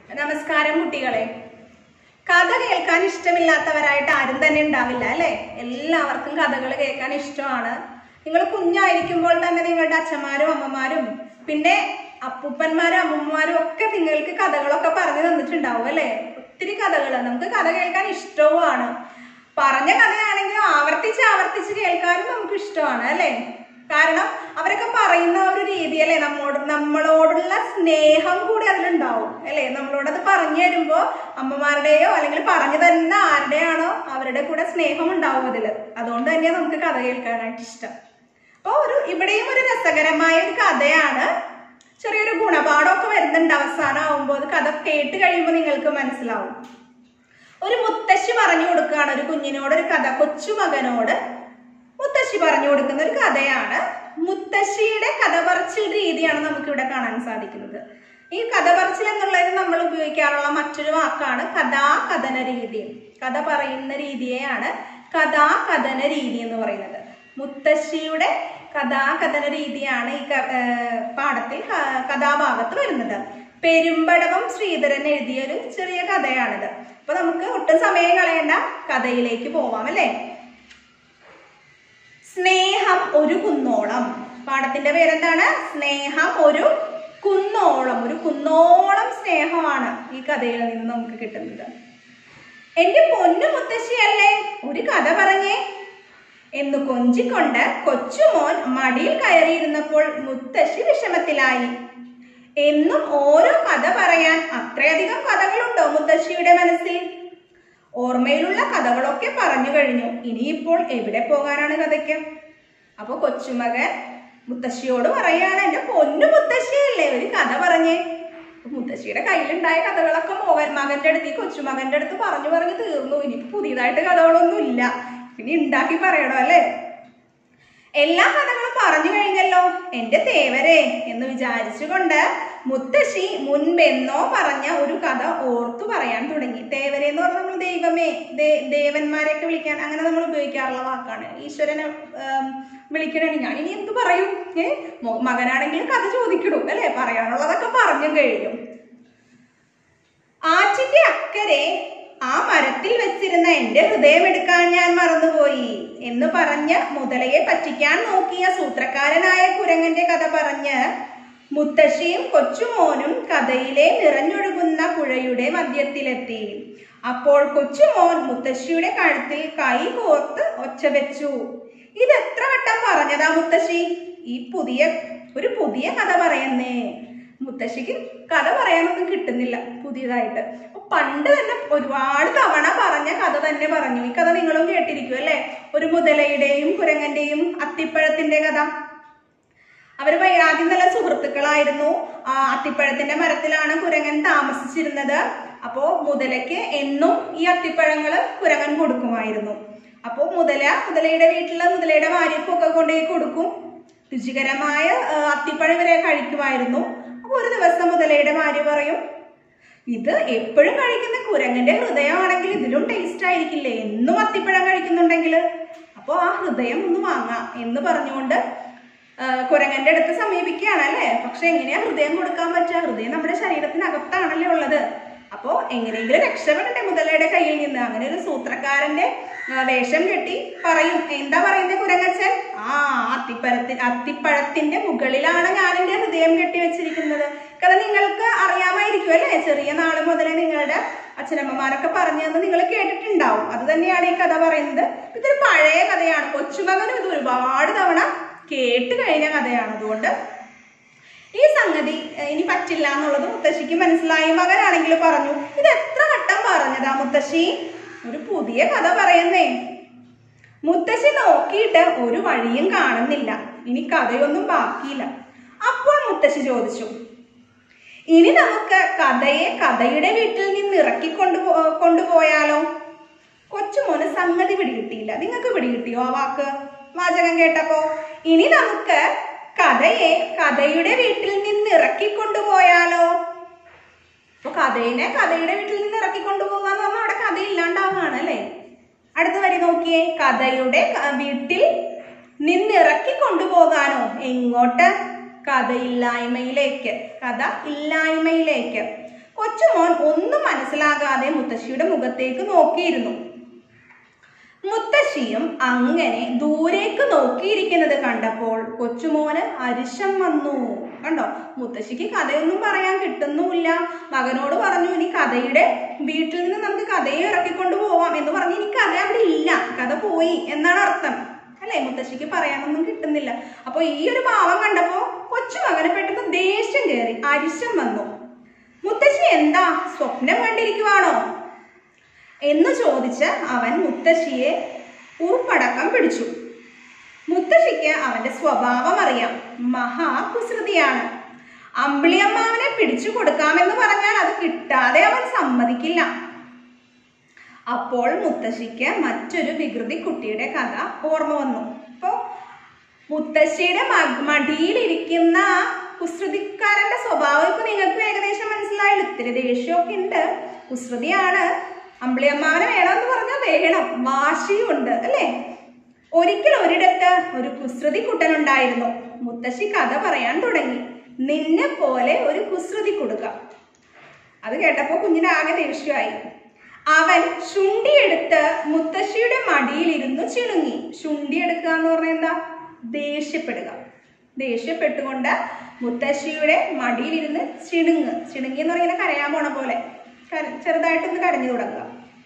നമസ്കാരം കുട്ടികളെ കഥ കേൾക്കാൻ ഇഷ്ടമില്ലാത്തവരായിട്ട് ആരും തന്നെ ഉണ്ടാവില്ല അല്ലെ എല്ലാവർക്കും കഥകൾ കേൾക്കാൻ ഇഷ്ടമാണ് നിങ്ങൾ കുഞ്ഞായിരിക്കുമ്പോൾ തന്നെ നിങ്ങളുടെ അച്ഛന്മാരും അമ്മമാരും പിന്നെ അപ്പൂപ്പന്മാരും അമ്മൂമ്മമാരും ഒക്കെ നിങ്ങൾക്ക് കഥകളൊക്കെ പറഞ്ഞു തന്നിട്ടുണ്ടാവും അല്ലെ ഒത്തിരി കഥകൾ നമുക്ക് കഥ കേൾക്കാൻ ഇഷ്ടവുമാണ് പറഞ്ഞ കഥയാണെങ്കിൽ ആവർത്തിച്ച് ആവർത്തിച്ച് കേൾക്കാനും നമുക്ക് ഇഷ്ടമാണ് അല്ലെ കാരണം അവരൊക്കെ പറയുന്ന ഒരു രീതി അല്ലെ നമ്മോട് നമ്മളോടുള്ള സ്നേഹം കൂടി അതിലുണ്ടാവും അല്ലെ നമ്മളോട് അത് പറഞ്ഞു തരുമ്പോ അമ്മമാരുടെയോ അല്ലെങ്കിൽ പറഞ്ഞു തരുന്ന ആരുടെയാണോ അവരുടെ കൂടെ സ്നേഹം ഉണ്ടാവും അതിൽ അതുകൊണ്ട് തന്നെയാണ് നമുക്ക് കഥ കേൾക്കാനായിട്ട് ഇഷ്ടം അപ്പോൾ ഒരു ഇവിടെയും ഒരു രസകരമായ ഒരു കഥയാണ് ചെറിയൊരു ഗുണപാഠമൊക്കെ വരുന്നുണ്ട് അവസാനം ആവുമ്പോൾ അത് കഥ കേട്ട് കഴിയുമ്പോൾ നിങ്ങൾക്ക് മനസ്സിലാവും ഒരു മുത്തശ്ശി പറഞ്ഞു കൊടുക്കുകയാണ് ഒരു കുഞ്ഞിനോട് ഒരു കഥ കൊച്ചുമകനോട് മുത്തശ്ശി പറഞ്ഞു കൊടുക്കുന്ന ഒരു കഥയാണ് മുത്തശ്ശിയുടെ കഥ പറച്ചിൽ രീതിയാണ് നമുക്ക് ഇവിടെ കാണാൻ സാധിക്കുന്നത് ഈ കഥ പറച്ചിൽ എന്നുള്ളത് നമ്മൾ ഉപയോഗിക്കാറുള്ള മറ്റൊരു വാക്കാണ് കഥാകഥന രീതി കഥ പറയുന്ന രീതിയെയാണ് കഥാകഥന രീതി എന്ന് പറയുന്നത് മുത്തശ്ശിയുടെ കഥാകഥന രീതിയാണ് ഈ ക- ഏർ പാഠത്തിൽ ക- കഥാഭാഗത്ത് വരുന്നത് പെരുമ്പടവം ശ്രീധരൻ എഴുതിയ ഒരു ചെറിയ കഥയാണിത് അപ്പൊ നമുക്ക് ഒട്ടും സമയം കളയേണ്ട കഥയിലേക്ക് പോവാം അല്ലേ സ്നേഹം ഒരു കുന്നോളം പാഠത്തിന്റെ പേരെന്താണ് സ്നേഹം ഒരു കുന്നോളം ഒരു കുന്നോളം സ്നേഹമാണ് ഈ കഥയിൽ നിന്ന് നമുക്ക് കിട്ടുന്നത് എന്റെ പൊന്നു മുത്തശ്ശിയല്ലേ ഒരു കഥ പറഞ്ഞേ എന്ന് കൊഞ്ചിക്കൊണ്ട് കൊച്ചുമോൻ മടിയിൽ കയറിയിരുന്നപ്പോൾ മുത്തശ്ശി വിഷമത്തിലായി എന്നും ഓരോ കഥ പറയാൻ അത്രയധികം കഥകളുണ്ടോ മുത്തശ്ശിയുടെ മനസ്സിൽ ഓർമ്മയിലുള്ള കഥകളൊക്കെ പറഞ്ഞു കഴിഞ്ഞു ഇനിയിപ്പോൾ എവിടെ പോകാനാണ് കഥയ്ക്ക് അപ്പൊ കൊച്ചുമകൻ മുത്തശ്ശിയോട് പറയാണ് എന്റെ പൊന്നു മുത്തശ്ശിയല്ലേ ഒരു കഥ പറഞ്ഞേ അപ്പൊ മുത്തശ്ശിയുടെ കയ്യിലുണ്ടായ കഥകളൊക്കെ മോഹൻ മകന്റെ അടുത്ത് ഈ കൊച്ചുമകന്റെ അടുത്ത് പറഞ്ഞു പറഞ്ഞു തീർന്നു ഇനി പുതിയതായിട്ട് കഥകളൊന്നും ഇല്ല ഇനി ഉണ്ടാക്കി പറയണോ അല്ലേ എല്ലാ കഥകളും പറഞ്ഞു കഴിഞ്ഞല്ലോ എന്റെ തേവരെ എന്ന് വിചാരിച്ചുകൊണ്ട് മുത്തശ്ശി മുൻപെന്നോ പറഞ്ഞ ഒരു കഥ ഓർത്തു പറയാൻ തുടങ്ങി തേവരെ എന്ന് പറഞ്ഞാൽ നമ്മൾ ദൈവമേ ദേ- ദേവന്മാരെയൊക്കെ വിളിക്കാൻ അങ്ങനെ നമ്മൾ ഉപയോഗിക്കാറുള്ള വാക്കാണ് ഈശ്വരനെ ആം, വിളിക്കണേ ഞാൻ ഇനി എന്ത് പറയും ഏ മോ- മകനാണെങ്കിൽ കഥ ചോദിക്കണം അല്ലെ പറയാനുള്ളതൊക്കെ പറഞ്ഞു കഴിയും ആറ്റിന്റെ അക്കരെ ആ മരത്തിൽ വെച്ചിരുന്ന എന്റെ ഹൃദയം എടുക്കാൻ ഞാൻ മറന്നുപോയി എന്ന് പറഞ്ഞ് മുതലയെ പറ്റിക്കാൻ നോക്കിയ സൂത്രക്കാരനായ കുരങ്ങന്റെ കഥ പറഞ്ഞ് മുത്തശ്ശിയും കൊച്ചുമോനും കഥയിലെ നിറഞ്ഞൊഴുകുന്ന പുഴയുടെ മധ്യത്തിലെത്തി അപ്പോൾ കൊച്ചുമോൻ മുത്തശ്ശിയുടെ കഴുത്തിൽ കൈ കോർത്ത് ഒച്ച വെച്ചു ഇത് എത്ര വട്ടം പറഞ്ഞതാ മുത്തശ്ശി ഈ പുതിയ ഒരു പുതിയ കഥ പറയുന്നേ മുത്തശ്ശിക്ക് കഥ പറയാനൊന്നും കിട്ടുന്നില്ല പുതിയതായിട്ട് അപ്പൊ പണ്ട് തന്നെ ഒരുപാട് തവണ പറഞ്ഞ കഥ തന്നെ പറഞ്ഞു ഈ കഥ നിങ്ങളും കേട്ടിരിക്കും അല്ലെ ഒരു മുതലയുടെയും കുരങ്ങന്റെയും അത്തിപ്പഴത്തിന്റെ കഥ അവര് ഭയ- ആദ്യം നല്ല സുഹൃത്തുക്കളായിരുന്നു ആ അത്തിപ്പഴത്തിന്റെ മരത്തിലാണ് കുരങ്ങൻ താമസിച്ചിരുന്നത് അപ്പോ മുതലയ്ക്ക് എന്നും ഈ അത്തിപ്പഴങ്ങള് കുരങ്ങൻ കൊടുക്കുമായിരുന്നു അപ്പോ മുതല മുതലയുടെ വീട്ടില് മുതലയുടെ ഭാര്യക്കൊക്കെ കൊണ്ടുപോയി കൊടുക്കും രുചികരമായ ആ, അത്തിപ്പഴം ഇവരെ കഴിക്കുമായിരുന്നു അപ്പൊ ഒരു ദിവസം മുതലയുടെ ഭാര്യ പറയും ഇത് എപ്പോഴും കഴിക്കുന്ന കുരങ്ങന്റെ ഹൃദയമാണെങ്കിൽ ഇതിലും ടേസ്റ്റ് ആയിരിക്കില്ലേ എന്നും അത്തിപ്പഴം കഴിക്കുന്നുണ്ടെങ്കിൽ അപ്പോൾ ആ ഹൃദയം ഒന്ന് വാങ്ങാം എന്ന് പറഞ്ഞുകൊണ്ട് ആ, കുരങ്ങന്റെ അടുത്ത് സമീപിക്കുകയാണ് അല്ലേ പക്ഷെ എങ്ങനെയാ ഹൃദയം കൊടുക്കാൻ പറ്റുക ഹൃദയം നമ്മുടെ ശരീരത്തിനകത്താണല്ലേ ഉള്ളത് അപ്പോ എങ്ങനെയെങ്കിലും രക്ഷപ്പെടട്ടെ മുതലയുടെ കയ്യിൽ നിന്ന് അങ്ങനെ ഒരു സൂത്രക്കാരന്റെ ആ, വേഷം കെട്ടി പറയും എന്താ പറയുന്നത് കുരങ്ങച്ചൻ ആ അത്തിപ്പഴത്തി അത്തിപ്പഴത്തിന്റെ മുകളിലാണ് ഞാൻ എന്റെ ഹൃദയം കെട്ടി വെച്ചിരിക്കുന്നത് കഥ നിങ്ങൾക്ക് അറിയാമായിരിക്കും അല്ലേ ചെറിയ നാള് മുതലേ നിങ്ങളുടെ അച്ഛനമ്മമാരൊക്കെ പറഞ്ഞതെന്ന് നിങ്ങൾ കേട്ടിട്ടുണ്ടാവും അത് തന്നെയാണ് ഈ കഥ പറയുന്നത് ഇതൊരു പഴയ കഥയാണ് കൊച്ചുമകനും ഇത് ഒരുപാട് തവണ കേട്ട് കഴിഞ്ഞ കഥയാണ് അതുകൊണ്ട് ഈ സംഗതി ഏഹ്, ഇനി പറ്റില്ല എന്നുള്ളത് മുത്തശ്ശിക്ക് മനസ്സിലായി മകനാണെങ്കിൽ പറഞ്ഞു ഇത് എത്ര വട്ടം പറഞ്ഞതാ മുത്തശ്ശി ഒരു പുതിയ കഥ പറയുന്നേ മുത്തശ്ശി നോക്കിയിട്ട് ഒരു വഴിയും കാണുന്നില്ല ഇനി കഥയൊന്നും ബാക്കിയില്ല അപ്പോൾ മുത്തശ്ശി ചോദിച്ചു ഇനി നമുക്ക് കഥയെ കഥയുടെ വീട്ടിൽ നിന്ന് ഇറക്കി കൊണ്ടുപോ കൊണ്ടുപോയാലോ കൊച്ചുമോന് സംഗതി പിടികിട്ടിയില്ല നിങ്ങൾക്ക് പിടികിട്ടിയോ ആ വാക്ക് വാചകം കേട്ടപ്പോ ഇനി നമുക്ക് കഥയെ കഥയുടെ വീട്ടിൽ നിന്ന് ഇറക്കി കൊണ്ടുപോയാലോ അപ്പൊ കഥയിനെ കഥയുടെ വീട്ടിൽ നിന്ന് ഇറക്കി കൊണ്ടുപോകാന്ന് പറഞ്ഞാൽ അവിടെ കഥ ഇല്ലാണ്ടാവുകയാണ് അല്ലേ അടുത്ത വരി നോക്കിയേ കഥയുടെ ക- വീട്ടിൽ നിന്നിറക്കി കൊണ്ടുപോകാനോ എങ്ങോട്ട് കഥയില്ലായ്മയിലേക്ക് കഥ ഇല്ലായ്മയിലേക്ക് കൊച്ചു കൊച്ചുമോൻ ഒന്നും മനസ്സിലാകാതെ മുത്തശ്ശിയുടെ മുഖത്തേക്ക് നോക്കിയിരുന്നു മുത്തശ്ശിയും അങ്ങനെ ദൂരേക്ക് നോക്കിയിരിക്കുന്നത് കണ്ടപ്പോൾ കൊച്ചുമോന് അരിശം വന്നു കണ്ടോ മുത്തശ്ശിക്ക് കഥയൊന്നും പറയാൻ കിട്ടുന്നുമില്ല മകനോട് പറഞ്ഞു ഇനി കഥയുടെ വീട്ടിൽ നിന്ന് നമുക്ക് കഥയെ ഇറക്കിക്കൊണ്ട് പോവാം എന്ന് പറഞ്ഞു ഇനി കഥ അവിടെ ഇല്ല കഥ പോയി എന്നാണ് അർത്ഥം അല്ലേ മുത്തശ്ശിക്ക് പറയാനൊന്നും കിട്ടുന്നില്ല അപ്പൊ ഈ ഒരു ഭാവം കണ്ടപ്പോ കൊച്ചുമകന് പെട്ടെന്ന് ദേഷ്യം കയറി അരിശം വന്നു മുത്തശ്ശി എന്താ സ്വപ്നം കണ്ടിരിക്കുവാണോ എന്ന് ചോദിച്ച് അവൻ മുത്തശ്ശിയെ ഉറുപ്പടക്കം പിടിച്ചു മുത്തശ്ശിക്ക് അവന്റെ സ്വഭാവം അറിയാം മഹാകുസൃതിയാണ് അമ്പിളിയമ്മാവനെ പിടിച്ചു കൊടുക്കാമെന്ന് പറഞ്ഞാൽ അത് കിട്ടാതെ അവൻ സമ്മതിക്കില്ല അപ്പോൾ മുത്തശ്ശിക്ക് മറ്റൊരു വികൃതി കുട്ടിയുടെ കഥ ഓർമ്മ വന്നു അപ്പോ മുത്തശ്ശിയുടെ മ- മടിയിലിരിക്കുന്ന ആ കുസൃതിക്കാരന്റെ സ്വഭാവം ഇപ്പൊ നിങ്ങൾക്ക് ഏകദേശം മനസ്സിലായല്ലോ ഇത്തിരി ദേഷ്യമൊക്കെ ഉണ്ട് കുസൃതിയാണ് അമ്പിളിയമ്മാവനെ വേണമെന്ന് പറഞ്ഞാൽ വേണം വാശിയുണ്ട് അല്ലേ ഒരിക്കൽ ഒരിടത്ത് ഒരു കുസൃതി കുട്ടനുണ്ടായിരുന്നു മുത്തശ്ശി കഥ പറയാൻ തുടങ്ങി നിന്നെ പോലെ ഒരു കുസൃതി കൊടുക്ക അത് കേട്ടപ്പോ കുഞ്ഞിന് ആകെ ദേഷ്യമായി അവൻ ശുണ്ടിയെടുത്ത് മുത്തശ്ശിയുടെ മടിയിലിരുന്ന് ചിണുങ്ങി ശുണ്ടി എടുക്കുക എന്ന് പറഞ്ഞാൽ എന്താ ദേഷ്യപ്പെടുക ദേഷ്യപ്പെട്ടുകൊണ്ട് മുത്തശ്ശിയുടെ മടിയിലിരുന്ന് ചിണുങ്ങ് ചിണുങ്ങി എന്ന് പറയുന്നത് കരയാൻ പോണ പോലെ കര- ചെറുതായിട്ടൊന്ന് കരഞ്ഞു തുടങ്ങുക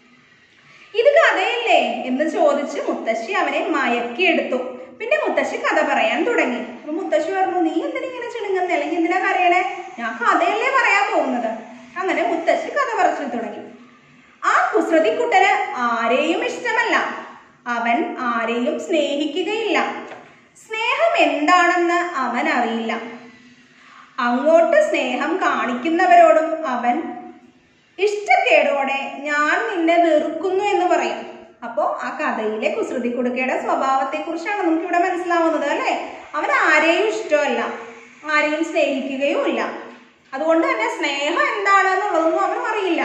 ഇത് കഥയല്ലേ എന്ന് ചോദിച്ച് മുത്തശ്ശി അവനെ മയക്കിയെടുത്തു പിന്നെ മുത്തശ്ശി കഥ പറയാൻ തുടങ്ങി അപ്പൊ മുത്തശ്ശി പറഞ്ഞു നീ എന്തിനാ ഇങ്ങനെ ചിണുങ്ങുന്നേ അല്ലെങ്കിൽ എന്തിനാ കരയണേ ഞാൻ കഥയല്ലേ പറയാൻ പോകുന്നത് അങ്ങനെ മുത്തശ്ശി കഥ പറച്ചിൽ തുടങ്ങി ആ കുസൃതിക്കുട്ടന് ആരെയും ഇഷ്ടമല്ല അവൻ ആരെയും സ്നേഹിക്കുകയില്ല സ്നേഹം എന്താണെന്ന് അവൻ അറിയില്ല അങ്ങോട്ട് സ്നേഹം കാണിക്കുന്നവരോടും അവൻ ഇഷ്ടക്കേടോടെ ഞാൻ നിന്നെ വെറുക്കുന്നു എന്ന് പറയും അപ്പോ ആ കഥയിലെ കുസൃതി കുടുക്കയുടെ സ്വഭാവത്തെ കുറിച്ചാണ് നമുക്ക് ഇവിടെ മനസ്സിലാവുന്നത് അല്ലെ അവൻ ആരെയും ഇഷ്ടമല്ല ആരെയും സ്നേഹിക്കുകയും ഇല്ല അതുകൊണ്ട് തന്നെ സ്നേഹം എന്താണെന്നുള്ളതൊന്നും അവനും അറിയില്ല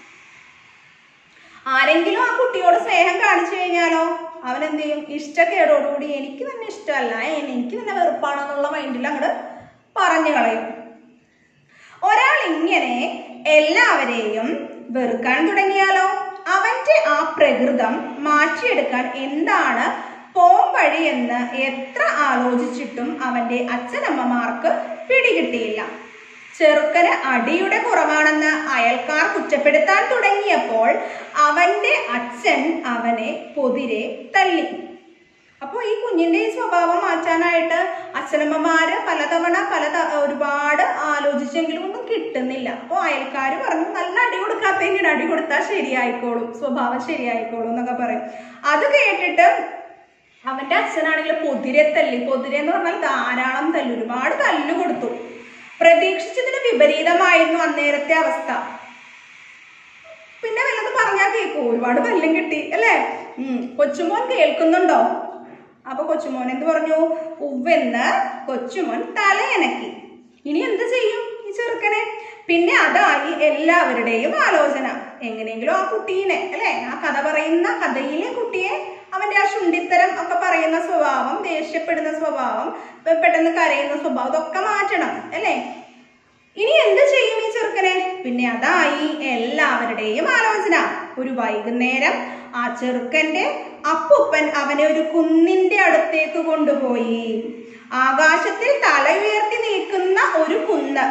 ആരെങ്കിലും ആ കുട്ടിയോട് സ്നേഹം കാണിച്ചു കഴിഞ്ഞാലോ അവൻ എന്ത് ചെയ്യും ഇഷ്ടക്കേടോടുകൂടി എനിക്ക് തന്നെ ഇഷ്ടമല്ല ഏ, എനിക്ക് തന്നെ വെറുപ്പാണെന്നുള്ള മൈൻഡിൽ അങ്ങോട്ട് പറഞ്ഞു കളയും ഒരാൾ ഇങ്ങനെ എല്ലാവരെയും വെറുക്കാൻ തുടങ്ങിയാലോ അവന്റെ ആ പ്രകൃതം മാറ്റിയെടുക്കാൻ എന്താണ് പോം വഴി എന്ന് എത്ര ആലോചിച്ചിട്ടും അവന്റെ അച്ഛനമ്മമാർക്ക് പിടികിട്ടിയില്ല ചെറുക്കന് അടിയുടെ കുറവാണെന്ന് അയൽക്കാർ കുറ്റപ്പെടുത്താൻ തുടങ്ങിയപ്പോൾ അവന്റെ അച്ഛൻ അവനെ പൊതിരെ തള്ളി അപ്പോൾ ഈ കുഞ്ഞിന്റെ ഈ സ്വഭാവം മാറ്റാനായിട്ട് അച്ഛനമ്മമാര് പലതവണ പല ത- ഒരുപാട് ആലോചിച്ചെങ്കിലും ഒന്നും കിട്ടുന്നില്ല അപ്പോൾ അയൽക്കാർ പറഞ്ഞു നല്ല അടി കൊടുക്കാത്തതിന് അടി കൊടുത്താൽ ശരിയായിക്കോളും സ്വഭാവം ശരിയായിക്കോളും എന്നൊക്കെ പറയും അത് കേട്ടിട്ട് അവന്റെ അച്ഛനാണെങ്കിൽ പൊതിരെ തല്ലി പൊതിരെ എന്ന് പറഞ്ഞാൽ ധാരാളം തല്ലി ഒരുപാട് തല്ലു കൊടുത്തു പ്രതീക്ഷിച്ചതിന് വിപരീതമായിരുന്നു അന്നേരത്തെ അവസ്ഥ പിന്നെ വല്ലത് പറഞ്ഞാൽ കേൾക്കും ഒരുപാട് തല്ലും കിട്ടി അല്ലേ ഉം കൊച്ചുമോൻ കേൾക്കുന്നുണ്ടോ അപ്പൊ കൊച്ചുമോൻ എന്ത് പറഞ്ഞു ഉവ്വെന്ന് കൊച്ചുമോൻ തലയനക്കി ഇനി എന്ത് ചെയ്യും ഈ ചെറുക്കനെ പിന്നെ അതായി എല്ലാവരുടെയും ആലോചന എങ്ങനെയെങ്കിലും ആ കുട്ടീനെ അല്ലെ ആ കഥ പറയുന്ന കഥയിലെ കുട്ടിയെ അവന്റെ ആ ശുണ്ടിത്തരം ഒക്കെ പറയുന്ന സ്വഭാവം ദേഷ്യപ്പെടുന്ന സ്വഭാവം പെ- പെട്ടെന്ന് കരയുന്ന സ്വഭാവം ഇതൊക്കെ മാറ്റണം അല്ലേ ഇനി എന്ത് ചെയ്യും ഈ ചെറുക്കനെ പിന്നെ അതായി എല്ലാവരുടെയും ആലോചന ഒരു വൈകുന്നേരം ആ ചെറുക്കന്റെ അപ്പുപ്പൻ അവനെ ഒരു കുന്നിന്റെ അടുത്തേക്ക് കൊണ്ടുപോയി ആകാശത്തിൽ തല ഉയർത്തി നിൽക്കുന്ന ഒരു കുന്ന്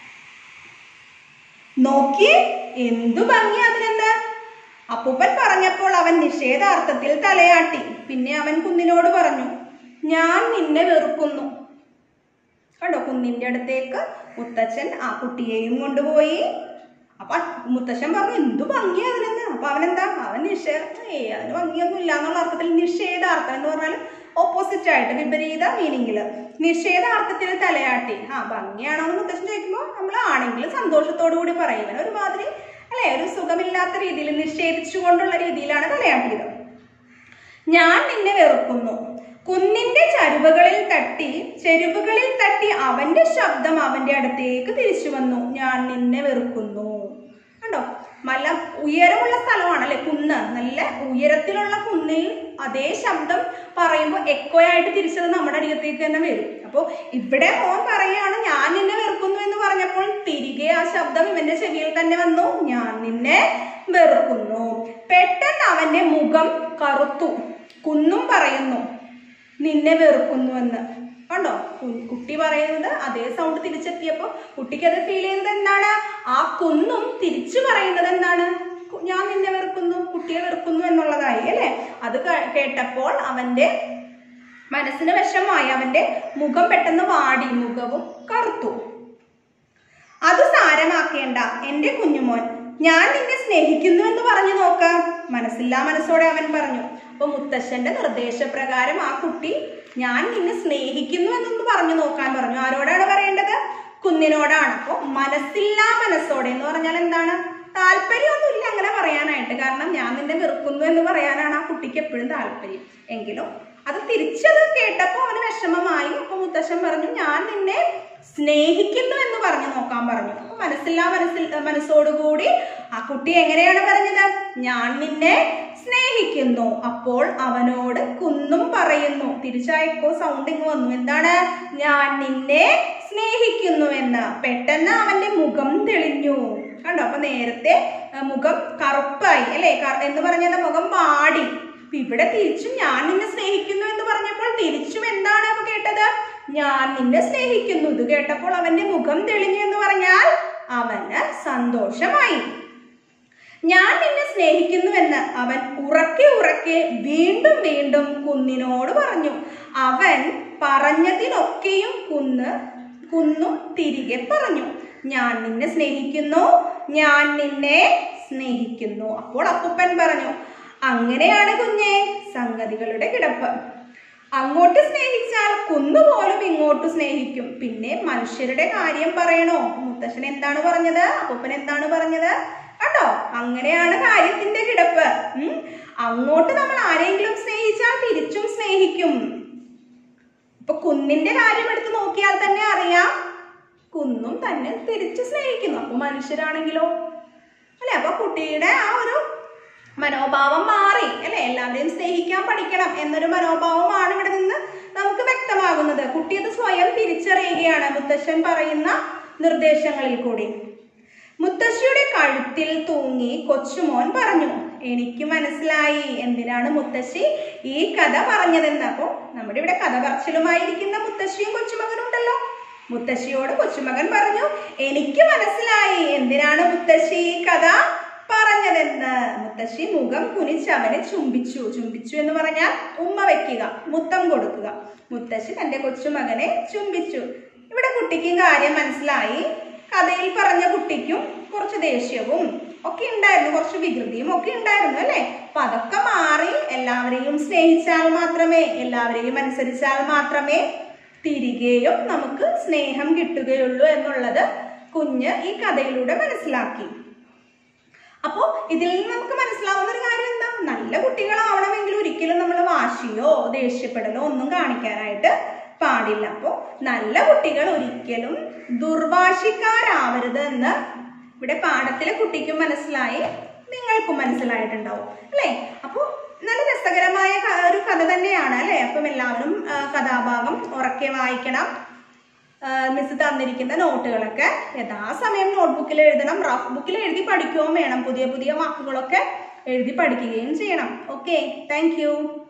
നോക്കിയേ എന്തു ഭംഗി അതിനെന്ത് അപ്പൂപ്പൻ പറഞ്ഞപ്പോൾ അവൻ നിഷേധാർത്ഥത്തിൽ തലയാട്ടി പിന്നെ അവൻ കുന്നിനോട് പറഞ്ഞു ഞാൻ നിന്നെ വെറുക്കുന്നു കണ്ടോ കുന്നിന്റെ അടുത്തേക്ക് മുത്തച്ഛൻ ആ കുട്ടിയെയും കൊണ്ടുപോയി അപ്പൊ മുത്തച്ഛൻ പറഞ്ഞു എന്തു ഭംഗിയാ അതിനെന്ന് അപ്പൊ അവനെന്താ അവൻ നിഷേധ ഏ അതിന് ഭംഗിയൊന്നും ഇല്ല എന്നുള്ള അർത്ഥത്തിൽ നിഷേധാർത്ഥം എന്ന് പറഞ്ഞാൽ ഓപ്പോസിറ്റ് ആയിട്ട് വിപരീത മീനിങ്ങില് നിഷേധാർത്ഥത്തിൽ തലയാട്ടി ആ ഭംഗിയാണോ എന്ന് മുത്തച്ഛൻ ചോദിക്കുമ്പോൾ നമ്മൾ ആണെങ്കിൽ സന്തോഷത്തോടു കൂടി പറയും ഇവൻ ഒരുമാതിരി അല്ലെ ഒരു സുഖമില്ലാത്ത രീതിയിൽ നിഷേധിച്ചുകൊണ്ടുള്ള രീതിയിലാണ് തലയാട്ടിയത് ഞാൻ നിന്നെ വെറുക്കുന്നു കുന്നിന്റെ ചരുവുകളിൽ തട്ടി ചെരുവുകളിൽ തട്ടി അവന്റെ ശബ്ദം അവന്റെ അടുത്തേക്ക് തിരിച്ചു വന്നു ഞാൻ നിന്നെ വെറുക്കുന്നു കണ്ടോ നല്ല ഉയരമുള്ള സ്ഥലമാണ് അല്ലെ കുന്ന് നല്ല ഉയരത്തിലുള്ള കുന്നിൽ അതേ ശബ്ദം പറയുമ്പോൾ എക്കോ ആയിട്ട് തിരിച്ചത് നമ്മുടെ അടിയത്തേക്ക് തന്നെ വരും അപ്പോൾ ഇവിടെ മോൻ പറയാണ് ഞാൻ നിന്നെ വെറുക്കുന്നു എന്ന് പറഞ്ഞപ്പോൾ തിരികെ ആ ശബ്ദം ഇവന്റെ ചെവിയിൽ തന്നെ വന്നു ഞാൻ നിന്നെ വെറുക്കുന്നു പെട്ടെന്ന് അവന്റെ മുഖം കറുത്തു കുന്നും പറയുന്നു നിന്നെ വെറുക്കുന്നു എന്ന് കണ്ടോ കു- കുട്ടി പറയുന്നത് അതേ സൗണ്ട് തിരിച്ചെത്തിയപ്പോൾ കുട്ടിക്ക് അത് ഫീൽ ചെയ്യുന്നത് എന്താണ് ആ കുന്നും തിരിച്ചു പറയുന്നത് എന്താണ് കു- ഞാൻ നിന്നെ വെറുക്കുന്നു കുട്ടിയെ വെറുക്കുന്നു എന്നുള്ളതായി അല്ലേ അത് ക- കേട്ടപ്പോൾ അവന്റെ മനസ്സിന് വിഷമായി അവന്റെ മുഖം പെട്ടെന്ന് വാടി മുഖവും കറുത്തു അത് സാരമാക്കേണ്ട എന്റെ കുഞ്ഞുമോൻ ഞാൻ നിന്നെ സ്നേഹിക്കുന്നു എന്ന് പറഞ്ഞു നോക്ക മനസ്സില്ലാ മനസ്സോടെ അവൻ പറഞ്ഞു അപ്പൊ മുത്തശ്ശന്റെ നിർദ്ദേശപ്രകാരം ആ കുട്ടി ഞാൻ നിന്നെ സ്നേഹിക്കുന്നു എന്നൊന്ന് പറഞ്ഞു നോക്കാൻ പറഞ്ഞു ആരോടാണ് പറയേണ്ടത് കുഞ്ഞിനോടാണ് അപ്പൊ മനസ്സില്ലാ മനസ്സോടെ എന്ന് പറഞ്ഞാൽ എന്താണ് താല്പര്യമൊന്നുമില്ല അങ്ങനെ പറയാനായിട്ട് കാരണം ഞാൻ നിന്നെ വെറുക്കുന്നു എന്ന് പറയാനാണ് ആ കുട്ടിക്ക് എപ്പോഴും താല്പര്യം എങ്കിലും അത് തിരിച്ചത് കേട്ടപ്പോൾ അവന് വിഷമമായി അപ്പൊ മുത്തശ്ശൻ പറഞ്ഞു ഞാൻ നിന്നെ സ്നേഹിക്കുന്നു എന്ന് പറഞ്ഞു നോക്കാൻ പറഞ്ഞു അപ്പൊ മനസ്സില്ലാ മനസ്സിൽ മനസ്സോടുകൂടി ആ കുട്ടി എങ്ങനെയാണ് പറഞ്ഞത് ഞാൻ നിന്നെ സ്നേഹിക്കുന്നു അപ്പോൾ അവനോട് കുന്നും പറയുന്നു തിരിച്ചയക്കോ സൗണ്ടിങ് വന്നു എന്താണ് ഞാൻ നിന്നെ സ്നേഹിക്കുന്നു എന്ന് പെട്ടെന്ന് അവന്റെ മുഖം തെളിഞ്ഞു കണ്ടോ അപ്പൊ നേരത്തെ ആ, മുഖം കറുപ്പായി അല്ലെ കറ- എന്ന് പറഞ്ഞത് മുഖം വാടി അപ്പൊ ഇവിടെ തിരിച്ചും ഞാൻ നിന്നെ സ്നേഹിക്കുന്നു എന്ന് പറഞ്ഞപ്പോൾ തിരിച്ചും എന്താണ് അപ്പൊ കേട്ടത് ഞാൻ നിന്നെ സ്നേഹിക്കുന്നു ഇത് കേട്ടപ്പോൾ അവന്റെ മുഖം തെളിഞ്ഞു എന്ന് പറഞ്ഞാൽ അവന് സന്തോഷമായി ഞാൻ നിന്നെ സ്നേഹിക്കുന്നുവെന്ന് അവൻ ഉറക്കെ ഉറക്കെ വീണ്ടും വീണ്ടും കുന്നിനോട് പറഞ്ഞു അവൻ പറഞ്ഞതിനൊക്കെയും കുന്ന് കുന്നും തിരികെ പറഞ്ഞു ഞാൻ നിന്നെ സ്നേഹിക്കുന്നു ഞാൻ നിന്നെ സ്നേഹിക്കുന്നു അപ്പോൾ അപ്പൂപ്പൻ പറഞ്ഞു അങ്ങനെയാണ് കുഞ്ഞെ സംഗതികളുടെ കിടപ്പ് അങ്ങോട്ട് സ്നേഹിച്ചാൽ കുന്നുപോലും ഇങ്ങോട്ട് സ്നേഹിക്കും പിന്നെ മനുഷ്യരുടെ കാര്യം പറയണോ മുത്തശ്ശൻ എന്താണ് പറഞ്ഞത് അപ്പൂപ്പൻ എന്താണ് പറഞ്ഞത് കേട്ടോ അങ്ങനെയാണ് കാര്യത്തിന്റെ കിടപ്പ് ഉം. അങ്ങോട്ട് നമ്മൾ ആരെങ്കിലും സ്നേഹിച്ചാൽ തിരിച്ചും സ്നേഹിക്കും ഇപ്പൊ കുന്നിന്റെ കാര്യം എടുത്ത് നോക്കിയാൽ തന്നെ അറിയാം കുന്നും തന്നെ തിരിച്ച് സ്നേഹിക്കുന്നു അപ്പൊ മനുഷ്യരാണെങ്കിലോ അല്ലെ അപ്പൊ കുട്ടിയുടെ ആ ഒരു മനോഭാവം മാറി അല്ലെ എല്ലാവരെയും സ്നേഹിക്കാൻ പഠിക്കണം എന്നൊരു മനോഭാവമാണ് ഇവിടെ നിന്ന് നമുക്ക് വ്യക്തമാകുന്നത് കുട്ടി അത് സ്വയം തിരിച്ചറിയുകയാണ് മുത്തശ്ശൻ പറയുന്ന നിർദ്ദേശങ്ങളിൽ കൂടി മുത്തശ്ശിയുടെ കഴുത്തിൽ തൂങ്ങി കൊച്ചുമോൻ പറഞ്ഞു എനിക്ക് മനസ്സിലായി എന്തിനാണ് മുത്തശ്ശി ഈ കഥ പറഞ്ഞതെന്ന് അപ്പോ നമ്മുടെ ഇവിടെ കഥ പറച്ചിലുമായിരിക്കുന്ന മുത്തശ്ശിയും കൊച്ചുമകനും ഉണ്ടല്ലോ മുത്തശ്ശിയോട് കൊച്ചുമകൻ പറഞ്ഞു എനിക്ക് മനസ്സിലായി എന്തിനാണ് മുത്തശ്ശി ഈ കഥ പറഞ്ഞതെന്ന് മുത്തശ്ശി മുഖം കുനിച്ച് അവനെ ചുംബിച്ചു ചുംബിച്ചു എന്ന് പറഞ്ഞാൽ ഉമ്മ വെക്കുക മുത്തം കൊടുക്കുക മുത്തശ്ശി തന്റെ കൊച്ചുമകനെ ചുംബിച്ചു ഇവിടെ കുട്ടിക്കും കാര്യം മനസ്സിലായി കഥയിൽ പറഞ്ഞ കുട്ടിക്കും കുറച്ച് ദേഷ്യവും ഒക്കെ ഉണ്ടായിരുന്നു കുറച്ച് വികൃതിയും ഒക്കെ ഉണ്ടായിരുന്നു അല്ലേ അപ്പൊ അതൊക്കെ മാറി എല്ലാവരെയും സ്നേഹിച്ചാൽ മാത്രമേ എല്ലാവരെയും അനുസരിച്ചാൽ മാത്രമേ തിരികെയും നമുക്ക് സ്നേഹം കിട്ടുകയുള്ളൂ എന്നുള്ളത് കുഞ്ഞ് ഈ കഥയിലൂടെ മനസ്സിലാക്കി അപ്പോൾ ഇതിൽ നിന്ന് നമുക്ക് മനസ്സിലാവുന്ന ഒരു കാര്യം എന്താ നല്ല കുട്ടികളാവണമെങ്കിൽ ഒരിക്കലും നമ്മൾ വാശിയോ ദേഷ്യപ്പെടലോ ഒന്നും കാണിക്കാനായിട്ട് പാടില്ല അപ്പോൾ നല്ല കുട്ടികൾ ഒരിക്കലും ദുർവാശിക്കാരാവരുത് എന്ന് ഇവിടെ പാഠത്തിലെ കുട്ടിക്കും മനസ്സിലായി നിങ്ങൾക്കും മനസ്സിലായിട്ടുണ്ടാവും അല്ലേ അപ്പോൾ നല്ല രസകരമായ ക- ഒരു കഥ തന്നെയാണ് അല്ലേ അപ്പം എല്ലാവരും ആ, കഥാഭാഗം ഉറക്കെ വായിക്കണം മിസ് തന്നിരിക്കുന്ന നോട്ടുകളൊക്കെ യഥാസമയം നോട്ട്ബുക്കിൽ എഴുതണം റഫ് ബുക്കിൽ എഴുതി പഠിക്കുകയും വേണം പുതിയ പുതിയ വാക്കുകളൊക്കെ എഴുതി പഠിക്കുകയും ചെയ്യണം ഓക്കെ താങ്ക്